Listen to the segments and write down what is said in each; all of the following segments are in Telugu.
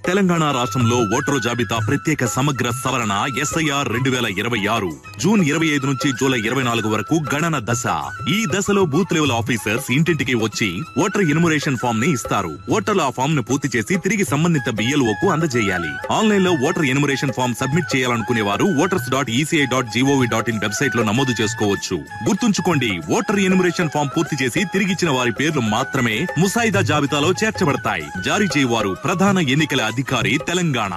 తెలంగాణ రాష్ట్రంలో ఓటరు జాబితా ప్రత్యేక సమగ్ర సవరణ ఎస్ఐఆర్ రెండు వేల ఇరవై ఆరు జూన్ ఇరవై ఐదు నుంచి జూలై ఇరవై నాలుగు వరకు గణన దశ ఈ దశలో బూత్ లెవెల్ ఆఫీసర్స్ ఇంటింటికి వచ్చి ఓటర్ ఇనుమరేషన్ ఫామ్ ని ఇస్తారు ఓటర్లు ఆ ఫామ్ ను పూర్తి చేసి తిరిగి సంబంధిత బిఎల్ఓ కు అందజేయాలి ఆన్లైన్ లో ఓటర్ ఎనుమరేషన్ ఫామ్ సబ్మిట్ చేయాలనుకునే వారు voters dot ECI dot GOV dot in website లో నమోదు చేసుకోవచ్చు గుర్తుంచుకోండి ఓటర్ ఎనుమరేషన్ ఫామ్ పూర్తి చేసి తిరిగిచ్చిన వారి పేర్లు మాత్రమే ముసాయిదా జాబితాలో చేర్చబడతాయి జారీ చేయవారు ప్రధాన ఎన్నికల అధికారి తెలంగాణ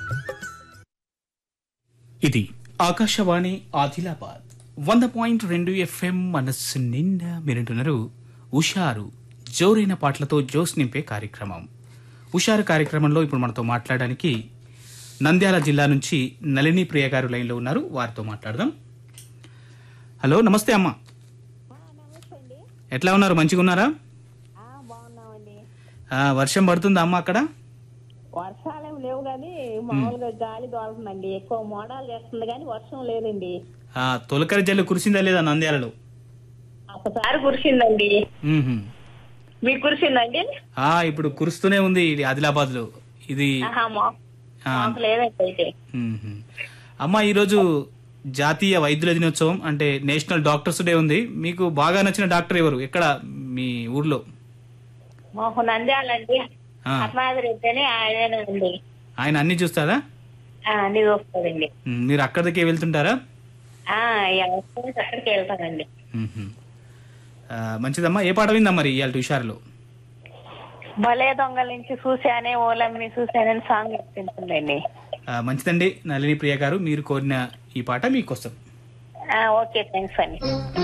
ఇది ఆకాశవాణి ఆదిలాబాద్ వంద పాయింట్ రెండు ఎఫ్ఎం మనస్సు నిండా మీరింటున్నారు ఉషారు జోరైన పాటలతో జోస్ నింపే కార్యక్రమం ఉషారు కార్యక్రమంలో ఇప్పుడు మనతో మాట్లాడడానికి నంద్యాల జిల్లా నుంచి నళిని ప్రియ గారు లైన్లో ఉన్నారు వారితో మాట్లాడదాం హలో నమస్తే అమ్మ ఎట్లా ఉన్నారు మంచిగా ఉన్నారా బాగున్నామండి ఆ, వర్షం పడుతుందా అమ్మ అక్కడ వర్షాలేం లేవు కానీ మామూలుగా గాలి దోలుతుందండి ఎక్కువ మోడాలు చేస్తుంది కానీ వర్షం లేదండి ఆ, తొలకరి జల్లు కురిసిందా లేదా నంద్యాలలో ఒకసారి కురిసిందండి మ్మ్హ్మ్. మీకు కురిసిందండి ఆ ఇప్పుడు కురుస్తూనే ఉంది ఇది ఆదిలాబాద్ లో ఇది ఆహా, మా- ఆ. మాకు లేదండి అయితే మ్మ్హ్మ్. అమ్మ ఈరోజు జాతీయ వైద్యుల దినోత్సవం అంటే నేషనల్ డాక్టర్స్ డే ఉంది మీకు బాగా నచ్చిన డాక్టర్ ఎవరు ఎక్కడ మీ ఊర్లో మాకు నంద్యాలండి ఆ. పద్మావతి అని ఆయనండి ఆయన అన్ని చూస్తారా అన్ని చూస్తుందండి మ్మ్. మీరు అక్కడికే వెళ్తుంటారా ఆ, ఈ అవసరం అక్కడికి వెళ్తానండి మ్మ్హ్మ్. ఆ, మంచిదమ్మా ఏ పాట విందా మరి ఇవాళ హుషారులో భలే దొంగల నుంచి చూశానే ఓలమ్మి చూశానని సాంగ్ వినిపించిందండి ఆ, మంచిదండి నళిని ప్రియ గారు మీరు కోరిన ఈ పాట మీకోసం ఆ, ఓకే థ్యాంక్స్ అండి